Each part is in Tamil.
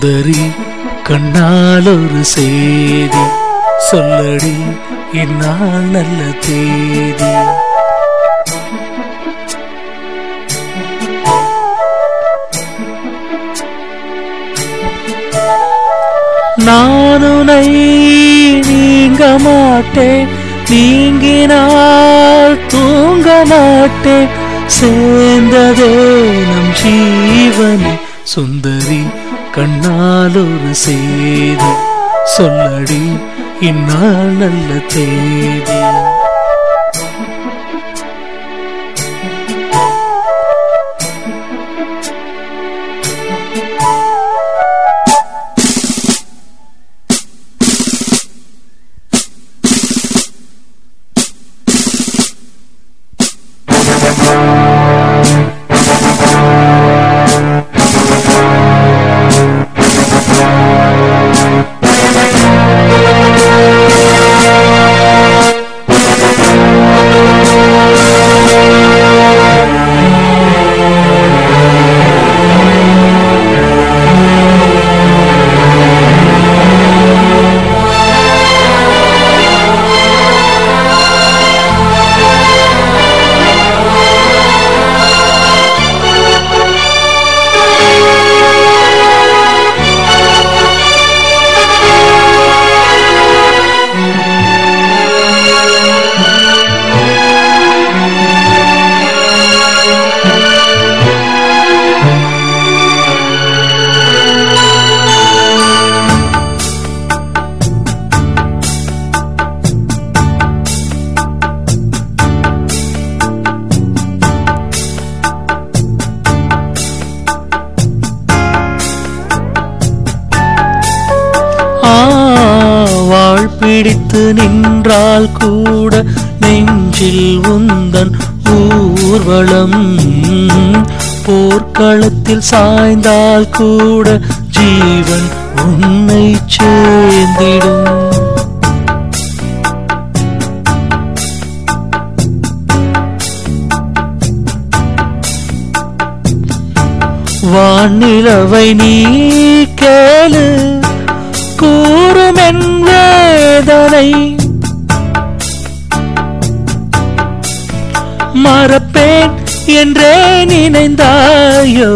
சுந்தரி கண்ணால் ஒரு செய்தி சொல்லடி இந்நாள் நல்ல தேதி நானுனை நீங்க மாட்டேன் நீங்கினால் தூங்க மாட்டேன் சேர்ந்ததே நம் ஜீவனே சுந்தரி கண்ணால் ஒரு செய்தி சொல்லடி இந்நாள் நல்ல தேதி ஆ, வாழ் பிடித்து நின்றால் கூட நெஞ்சில் உந்தன் ஊர்வலம் போர்க்களத்தில் சாய்ந்தால் கூட ஜீவன் உன்னை சேர்ந்திடும் வானிலவை நீ கேளு கூறும் என் வேதனை மறப்பேன் என்றே நினைந்தாயோ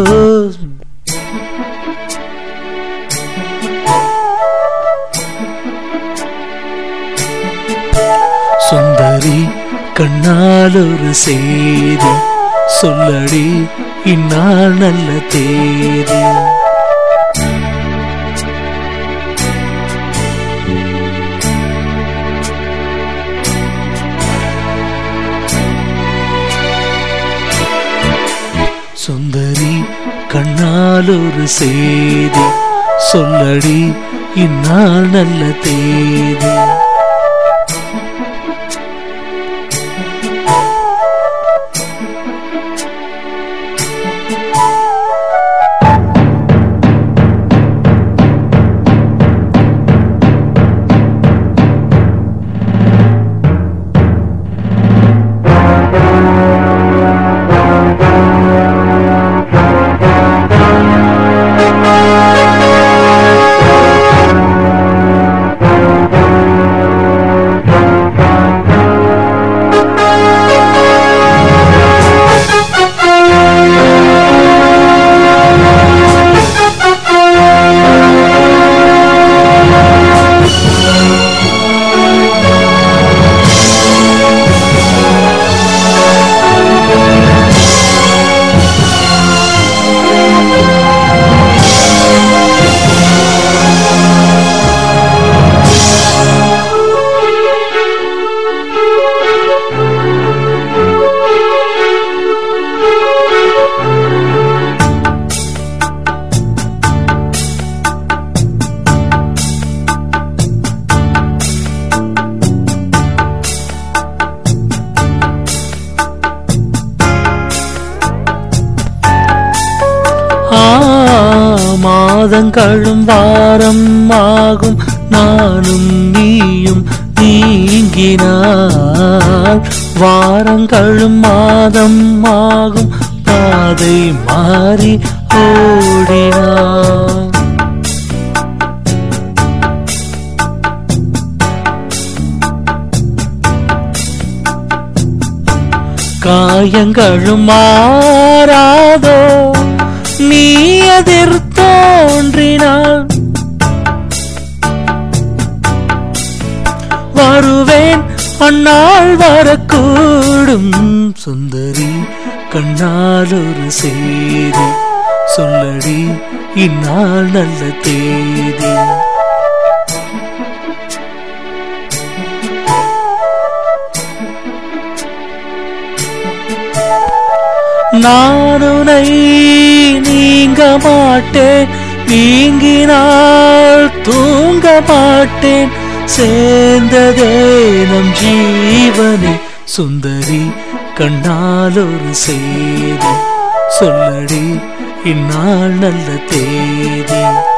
சுந்தரி கண்ணால் ஒரு செய்தி சொல்லடி இந்நாள் நல்ல தேதி சுந்தரி கண்ணால் ஒரு செய்தி சொல்லடி இந்நாள் நல்ல தேதி ஆ மாதங்களும் வாரம் ஆகும் நானும் நீயும் நீங்கினார் வாரங்களும் மாதம் ஆகும் பாதை மாறி ஓடினார் காயங்களும் மாறாதோ நீ எதிர் தோன்றினால் வருவேன் அந்நாள் வரக்கூடும் சுந்தரி கண்ணால் ஒரு செய்தி சொல்லடி இந்நாள் நல்ல தேதி நான் உனை நீங்க மாட்டேன் நீங்கினால் தூங்க மாட்டேன் சேர்ந்ததே நம் ஜீவனே சுந்தரி கண்ணால் ஒரு செய்தி சொல்லடி இந்நாள் நல்ல தேதி